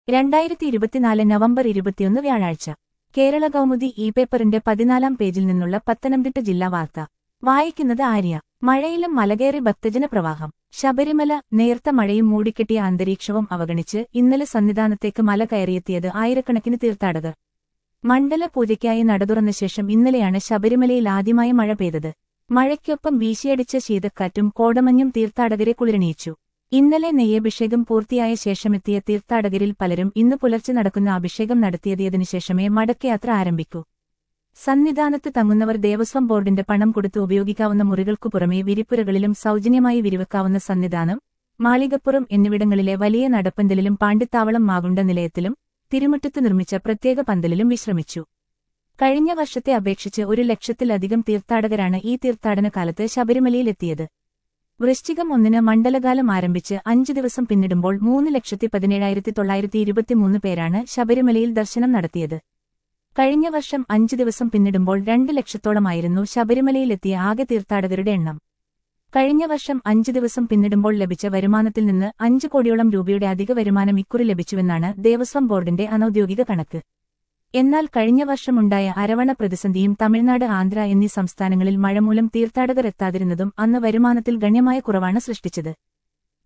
രണ്ടായിരത്തി ഇരുപത്തിനാല് നവംബർ ഇരുപത്തിയൊന്ന് വ്യാഴാഴ്ച കേരള കൗമുദി ഇ പേപ്പറിന്റെ പതിനാലാം പേജിൽ നിന്നുള്ള പത്തനംതിട്ട ജില്ലാ വാർത്ത വായിക്കുന്നത് ആര്യ മഴയിലും മലകേറി ഭക്തജന പ്രവാഹം ശബരിമല നേർത്ത മഴയും മൂടിക്കെട്ടിയ അന്തരീക്ഷവും അവഗണിച്ച് ഇന്നലെ സന്നിധാനത്തേക്ക് മല കയറിയെത്തിയത് ആയിരക്കണക്കിന് തീർത്ഥാടകർ മണ്ഡല പൂജയ്ക്കായി നടതുറന്ന ശേഷം ഇന്നലെയാണ് ശബരിമലയിൽ ആദ്യമായി മഴ പെയ്തത് മഴയ്ക്കൊപ്പം വീശിയടിച്ച ശീതക്കാറ്റും കോടമഞ്ഞും തീർത്ഥാടകരെ കുളിരണിയിച്ചു ഇന്നലെ നെയ്യഭിഷേകം പൂർത്തിയായ ശേഷമെത്തിയ തീർത്ഥാടകരിൽ പലരും ഇന്ന് പുലർച്ചെ നടക്കുന്ന അഭിഷേകം നടത്തിയതിനു ശേഷമേ മടക്കയാത്ര ആരംഭിക്കൂ സന്നിധാനത്ത് തങ്ങുന്നവർ ദേവസ്വം ബോർഡിന്റെ പണം കൊടുത്ത് ഉപയോഗിക്കാവുന്ന മുറികൾക്കു പുറമെ വിരിപ്പുരകളിലും സൗജന്യമായി വിരിവെക്കാവുന്ന സന്നിധാനം മാളികപ്പുറം എന്നിവിടങ്ങളിലെ വലിയ നടപ്പന്തലിലും പാണ്ടിത്താവളം മാകുണ്ട നിലയത്തിലും തിരുമുറ്റത്ത് നിർമ്മിച്ച പ്രത്യേക പന്തലിലും വിശ്രമിച്ചു കഴിഞ്ഞ വർഷത്തെ അപേക്ഷിച്ച് ഒരു ലക്ഷത്തിലധികം തീർത്ഥാടകരാണ് ഈ തീർത്ഥാടന കാലത്ത് ശബരിമലയിലെത്തിയത് വൃശ്ചികം ഒന്നിന് മണ്ഡലകാലം ആരംഭിച്ച് അഞ്ചു ദിവസം പിന്നിടുമ്പോൾ മൂന്ന് ലക്ഷത്തി പതിനേഴായിരത്തി തൊള്ളായിരത്തി ഇരുപത്തിമൂന്ന് പേരാണ് ശബരിമലയിൽ ദർശനം നടത്തിയത് കഴിഞ്ഞ വർഷം അഞ്ചു ദിവസം പിന്നിടുമ്പോൾ രണ്ട് ലക്ഷത്തോളമായിരുന്നു ശബരിമലയിലെത്തിയ ആകെ തീർത്ഥാടകരുടെ എണ്ണം കഴിഞ്ഞ വർഷം അഞ്ചു ദിവസം പിന്നിടുമ്പോൾ ലഭിച്ച വരുമാനത്തിൽ നിന്ന് അഞ്ചു കോടിയോളം രൂപയുടെ അധിക വരുമാനം ഇക്കുറി ലഭിച്ചുവെന്നാണ് ദേവസ്വം ബോർഡിന്റെ അനൌദ്യോഗിക കണക്ക് എന്നാൽ കഴിഞ്ഞ വർഷമുണ്ടായ അരവണ പ്രതിസന്ധിയും തമിഴ്നാട് ആന്ധ്ര എന്നീ സംസ്ഥാനങ്ങളിൽ മഴ മൂലം തീർത്ഥാടകർ എത്താതിരുന്നതും അന്ന് വരുമാനത്തിൽ ഗണ്യമായ കുറവാണ് സൃഷ്ടിച്ചത്